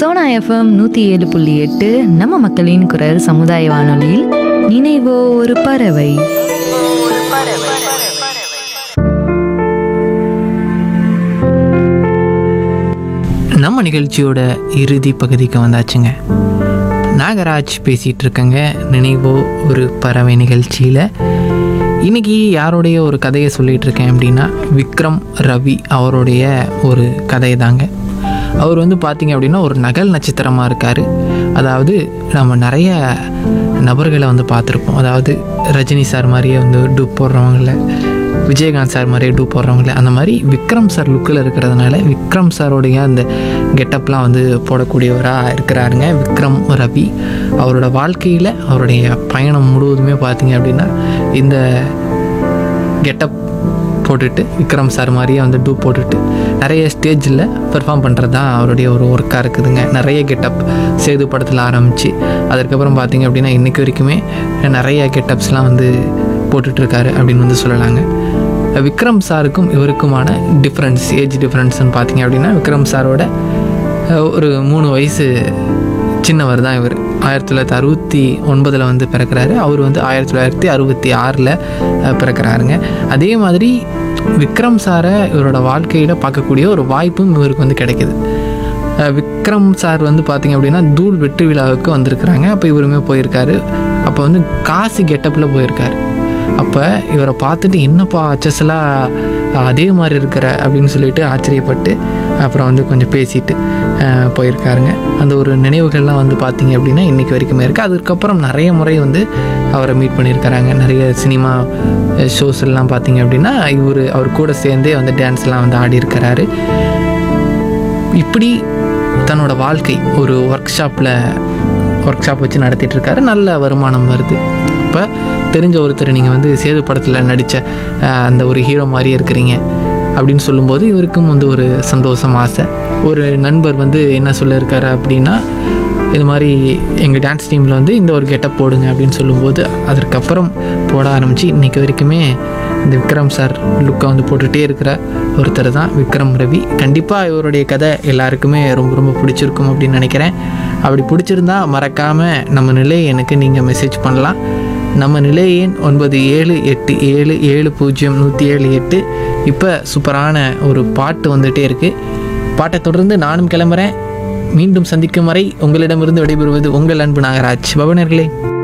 Sona FM நூற்றி ஏழு புள்ளி எட்டு நம்ம மக்களின் குரல் சமுதாய வானொலியில் நினைவோ ஒரு பறவை நம்ம நிகழ்ச்சியோட இறுதி பகுதிக்கு வந்தாச்சுங்க நாகராஜ் பேசிகிட்டு இருக்கேங்க நினைவோ ஒரு பறவை நிகழ்ச்சியில் இன்னைக்கு யாருடைய ஒரு கதையை சொல்லிகிட்டு இருக்கேன் அப்படின்னா விக்ரம் ரவி அவருடைய ஒரு கதை தாங்க அவர் வந்து பார்த்தீங்க அப்படின்னா ஒரு நகல் நட்சத்திரமாக இருக்கார் அதாவது நம்ம நிறைய நபர்களை வந்து பார்த்துருப்போம் அதாவது ரஜினி சார் மாதிரியே வந்து டூப் போடுறவங்கள விஜயகாந்த் சார் மாதிரியே டூப் போடுறவங்கள அந்த மாதிரி விக்ரம் சார் லுக்கில் இருக்கிறதுனால விக்ரம் சாரோடைய அந்த கெட்டப்லாம் வந்து போடக்கூடியவராக இருக்கிறாருங்க விக்ரம் ரவி அவரோட வாழ்க்கையில் அவருடைய பயணம் முழுவதுமே பார்த்தீங்க அப்படின்னா இந்த கெட்டப் போட்டுட்டு விக்ரம் சார் மாதிரியே வந்து டூப் போட்டுட்டு நிறைய ஸ்டேஜில் பெர்ஃபார்ம் பண்ணுறது தான் அவருடைய ஒரு ஒர்க்காக இருக்குதுங்க நிறைய கெட்டப் சேது படத்தில் ஆரம்பித்து அதுக்கப்புறம் பார்த்தீங்க அப்படின்னா இன்றைக்கி வரைக்குமே நிறைய கெட்டப்ஸ்லாம் வந்து போட்டுட்ருக்காரு அப்படின்னு வந்து சொல்லலாங்க விக்ரம் சாருக்கும் இவருக்குமான டிஃப்ரென்ஸ் ஏஜ் டிஃப்ரென்ஸ்னு பார்த்தீங்க அப்படின்னா விக்ரம் சாரோட அஹ், ஒரு மூணு வயசு சின்னவர் தான் இவர் ஆயிரத்தி தொள்ளாயிரத்தி அறுபத்தி ஒன்பதில் வந்து பிறக்கிறாரு அவர் வந்து ஆயிரத்தி தொள்ளாயிரத்தி அறுபத்தி ஆறில் பிறக்கிறாருங்க அதே மாதிரி விக்ரம் சாரை இவரோட வாழ்க்கையில் பார்க்கக்கூடிய ஒரு வாய்ப்பும் இவருக்கு வந்து கிடைக்குது அஹ் விக்ரம் சார் வந்து பார்த்தீங்க அப்படின்னா தூள் வெட்டு விழாவுக்கு வந்திருக்கிறாங்க அப்போ இவருமே போயிருக்காரு அப்போ வந்து காசு கெட்டப்பில் போயிருக்காரு அப்போ இவரை பார்த்துட்டு என்னப்பா அச்சஸ்லாம் அதே மாதிரி இருக்கிற அப்படின்னு சொல்லிட்டு ஆச்சரியப்பட்டு அப்புறம் வந்து கொஞ்சம் பேசிட்டு அஹ், போயிருக்காருங்க அந்த ஒரு நினைவுகள்லாம் வந்து பார்த்தீங்க அப்படின்னா இன்றைக்கி வரைக்குமே இருக்குது அதுக்கப்புறம் நிறைய முறை வந்து அவரை மீட் பண்ணியிருக்கிறாங்க நிறைய சினிமா ஷோஸ் எல்லாம் பார்த்தீங்க அப்படின்னா இவர் அவர் கூட சேர்ந்தே வந்து டான்ஸ்லாம் வந்து ஆடி இருக்கிறாரு இப்படி தன்னோட வாழ்க்கை ஒரு ஒர்க் ஷாப்பில் ஒர்க் ஷாப் வச்சு நடத்திட்டு இருக்காரு நல்ல வருமானம் வருது இப்போ தெரிஞ்ச ஒருத்தர் நீங்கள் வந்து சேது படத்தில் நடித்த அந்த ஒரு ஹீரோ மாதிரியே இருக்கிறீங்க அப்படின்னு சொல்லும்போது இவருக்கும் வந்து ஒரு சந்தோஷம் ஆசை ஒரு நண்பர் வந்து என்ன சொல்ல இருக்காரு அப்படின்னா இது மாதிரி எங்கள் டான்ஸ் டீமில் வந்து இந்த ஒரு கெட்டப் போடுங்க அப்படின்னு சொல்லும்போது அதற்கப்புறம் போட ஆரம்பித்து இன்றைக்கி வரைக்குமே இந்த விக்ரம் சார் லுக்கை வந்து போட்டுகிட்டே இருக்கிற ஒருத்தர் தான் விக்ரம் ரவி கண்டிப்பாக இவருடைய கதை எல்லாருக்குமே ரொம்ப ரொம்ப பிடிச்சிருக்கும் அப்படின்னு நினைக்கிறேன் அப்படி பிடிச்சிருந்தா மறக்காமல் நம்ம நிலை எனக்கு நீங்கள் மெசேஜ் பண்ணலாம் நம்ம நிலை எண் ஒன்பது ஏழு எட்டு ஏழு ஏழு பூஜ்ஜியம் நூற்றி ஏழு எட்டு இப்போ சூப்பரான ஒரு பாட்டு வந்துகிட்டே இருக்குது பாட்டை தொடர்ந்து நானும் கிளம்புறேன் மீண்டும் சந்திக்கும் வரை உங்களிடமிருந்து விடைபெறுவது உங்கள் அன்பு நாகராஜ் பவனர்களே